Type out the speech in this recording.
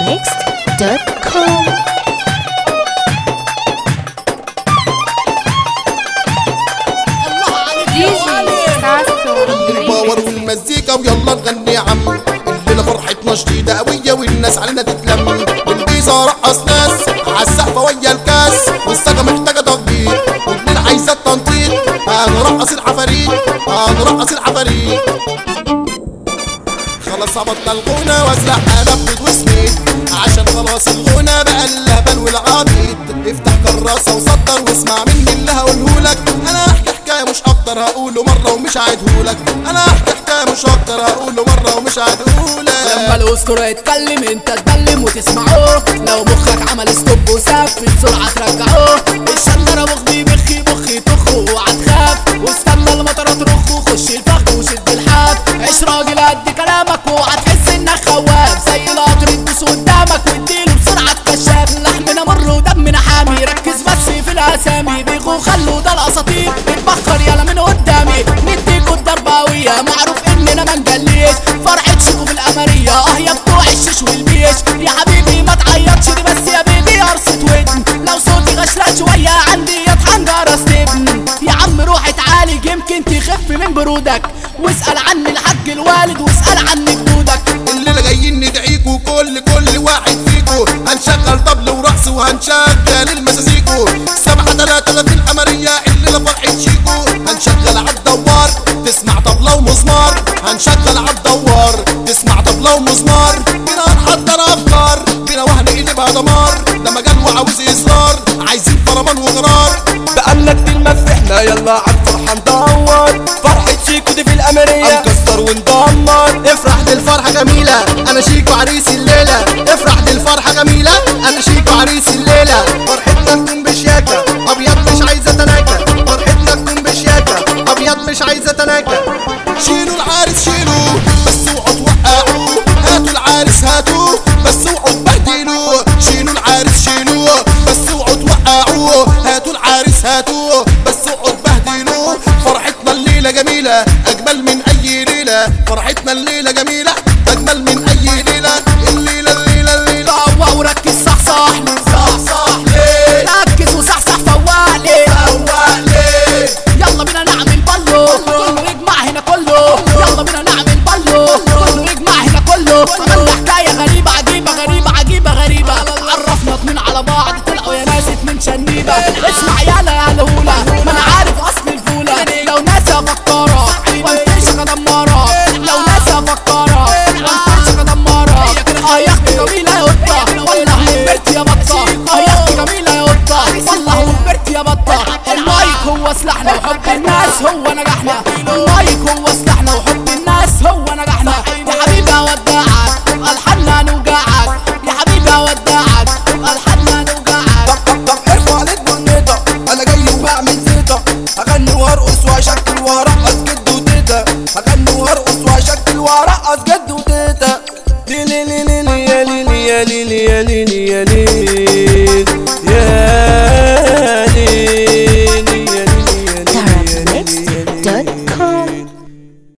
arabmixed.com دي جي ساسو الباور والمزيكا ويلا نغني يا عم الليلة فرحتنا شديدة قوية والناس علينا تتلم البيزا رقص ناس عالسقفة ويا الكاس والساقة محتاجة تخبيط والليلة عايزة التنطيط هنرقص العفاريت هنرقص العفاريت خلاص هبطنا الغنى واسرع انفذ وسنيت عشان خلاص الغنى بقى اللهبل والعبيط افتح كراسة وصدر واسمع مني اللي هقولهولك انا هحكي حكاية مش اكتر هقوله مرة ومش هعيدهولك انا هحكي حكاية مش اكتر هقوله مرة ومش لما هعيدهولك الاذكر يتكلم انت تبلم وتسمعوه لو مخك عمل ستوب وساب في السرعه ترجعوه الشندره مخ بيبخي بخي طخ وهتخاف واستنى المطره ترخ وخش الفخ وشد الحاف عيش راجل قد كلامك وهتحس انك خواف زي القطر يدوس قدامك واديله بسرعه الكشاف لحمنا مر ودمنا حامي ركز بس في الاسامي بيغوا خلوا ده الاساطير بتبخر يلا من قدامي نديكوا الضربه قويه معروف اننا ما نجليش فرحة شيكو في القمرية اه يا بتوع الشيش والبيش يا حبيبي ما تعيطش دي بس يا بيبي قرصة ودن لو صوتي غشلك شوية عندي يطحن جرس تبن يا عم روح اتعالج يمكن تخف من برودك واسأل عني الحاج الوالد واسأل عني جدودك الليلة جايين ندعيكوا كل كل واحد فيكوا هنشغل طبل ورقص وهنشغل المساسيكو سبعة تلاتة في القمرية الليلة فرحة شيكو هنشغل عالدوار تسمع طبلة ومزمار هنشغل عالدوار تسمع طبلة ومزمار بينا هنحضر افكار بينا وهنقلبها دمار ده مجال وعاوز اصرار عايزين فرمان وقرار بقالنا كتير مسحنا يلا عالفرحة ندور فرحة شيكو دي في الأمرية هنكسر وندمر افرح دي الفرحة جميلة انا شيكو عريس الليلة افرح دي الفرحة جميلة انا شيكو عريس الليلة فرحتنا تكون بشياكة ابيض مش عايزة تناكة فرحتنا تكون بشياكة ابيض مش عايزة تناكة شيلوا العريس شيلوا بس اوعوا توقعوا هاتوا العريس هاتوا بس اوعوا تبهدلوا شيلوا العريس شيلوا بس اوعوا توقعوا هاتوا العريس هاتوا بس اوعوا تبهدلوا فرحتنا الليلة جميلة اجمل من اي ليلة فرحتنا الليلة جميلة اجمل من اي ليلة الليلة الليلة الليلة روق وركز صح صح صح صح ليه ركز وصح صح فوق لي فوق ليه يلا بينا نعمل بلو كله يجمع هنا كله يلا بينا نعمل بلو كله يجمع هنا كله عملنا حكايه غريبه عجيبه غريبه عجيبه غريبه عرفنا اتنين على بعض طلعوا يا ناس اتنين شنيبه اسمع يالا يا الهوله ما انا عارف اصل الفوله لو ناس فكاره وانتشك دماره لو ناس فكاره وانتشك دماره اه يا اختي جميله يا قطه الله وكبرت يا بطه اه يا اختي جميله يا قطه الله وكبرت يا بطه المايك هو سلاحنا وحب الناس هو نجاحنا المايك هو سلاحنا وحب الناس هو نجاحنا يا حبيبي اودعك الحنا نوجعك يا حبيبي اودعك الحنا نوجعك طب ارفع عليك برنيطة أنا جاي وهعمل زيطة هغني وهرقص وهشكل وهرقص جد وتيتا هغني وهرقص وهشكل وهرقص جد وتيتا ليلي ليلي يا ليلي يا ليلي يا ليلي يا ليلي